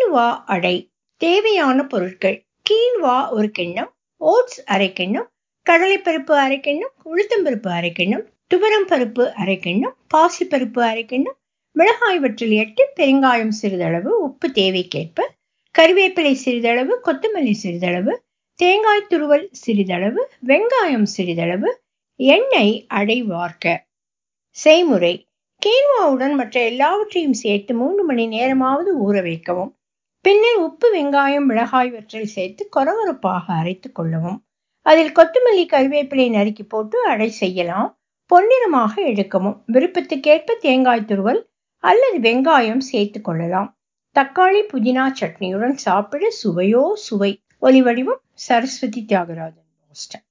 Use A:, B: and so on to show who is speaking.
A: quinoa அடை தேவையான பொருட்கள் கீன்வா ஒரு கிண்ணம் ஓட்ஸ் அரை கிண்ணம் கடலைப்பருப்பு அரை கிண்ணம் உளுத்தம்பருப்பு அரை கிண்ணம் துவரம் பருப்பு அரை கிண்ணம் பாசிப்பருப்பு அரை கிண்ணம் மிளகாய் வற்றல் எட்டு பெருங்காயம் சிறிதளவு உப்பு தேவைக்கேற்ப கறிவேப்பிலை சிறிதளவு கொத்தமல்லி சிறிதளவு தேங்காய் துருவல் சிறிதளவு வெங்காயம் சிறிதளவு எண்ணெய் அடை வார்க்க செய்முறை கீன்வாவுடன் மற்ற எல்லாவற்றையும் சேர்த்து மூன்று மணி நேரமாவது ஊற வைக்கவும் பின்னர் உப்பு வெங்காயம் மிளகாய் வற்றல் சேர்த்து கொரகொரப்பாக அரைத்து கொள்ளவும் அதில் கொத்தமல்லி கருவேப்பிலை நறுக்கி போட்டு அடை செய்யலாம் பொன்னிறமாக எடுக்கவும் விருப்பத்துக்கேற்ப தேங்காய் துருவல் அல்லது வெங்காயம் சேர்த்து கொள்ளலாம் தக்காளி புதினா சட்னியுடன் சாப்பிட சுவையோ சுவை ஒலி வடிவம் சரஸ்வதி தியாகராஜன்